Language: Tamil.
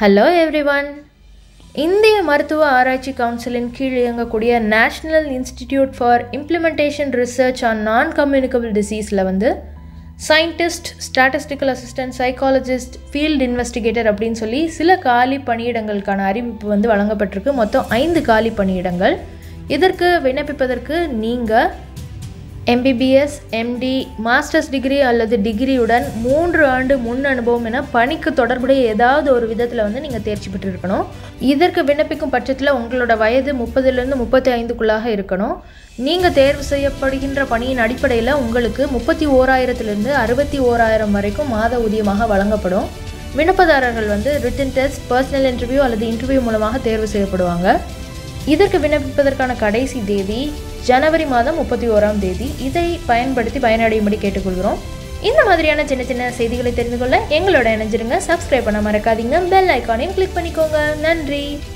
ஹலோ எவ்ரிவன் இந்திய மருத்துவ ஆராய்ச்சி கவுன்சிலின் கீழ் இயங்கக்கூடிய national institute for implementation research on non communicable டிசீஸில் வந்து scientist statistical assistant psychologist field investigator அப்படின்னு சொல்லி சில காலி பணியிடங்களுக்கான அறிவிப்பு வந்து வழங்கப்பட்டிருக்கு மொத்தம் ஐந்து காலி பணியிடங்கள் இதற்கு விண்ணப்பிப்பதற்கு நீங்கள் எம்பிபிஎஸ் எம்டி மாஸ்டர்ஸ் டிகிரி அல்லது டிகிரியுடன் மூன்று ஆண்டு முன் அனுபவம் என பணிக்கு தொடர்புடைய ஏதாவது ஒரு விதத்தில் வந்து நீங்கள் தேர்ச்சி பெற்றிருக்கணும் இதற்கு விண்ணப்பிக்கும் பட்சத்தில் உங்களோட வயது முப்பதுலேருந்து முப்பத்தி ஐந்துக்குள்ளாக இருக்கணும் நீங்கள் தேர்வு செய்யப்படுகின்ற பணியின் அடிப்படையில் உங்களுக்கு முப்பத்தி ஓராயிரத்துலேருந்து அறுபத்தி ஓராயிரம் வரைக்கும் மாத ஊதியமாக வழங்கப்படும் விண்ணப்பதாரர்கள் வந்து ரிட்டன் டெஸ்ட் பர்சனல் இன்டர்வியூ அல்லது இன்டர்வியூ மூலமாக தேர்வு செய்யப்படுவாங்க இதற்கு விண்ணப்பிப்பதற்கான கடைசி தேதி ஜனவரி மாதம் முப்பத்தி ஓராம் தேதி இதை பயன்படுத்தி பயனடையும்படி கேட்டுக்கொள்கிறோம் இந்த மாதிரியான சின்ன சின்ன செய்திகளை தெரிந்து கொள்ள எங்களோட இணைஞ்சிருங்க சப்ஸ்கிரைப் பண்ண மறக்காதீங்க பெல் ஐக்கானையும் கிளிக் பண்ணிக்கோங்க நன்றி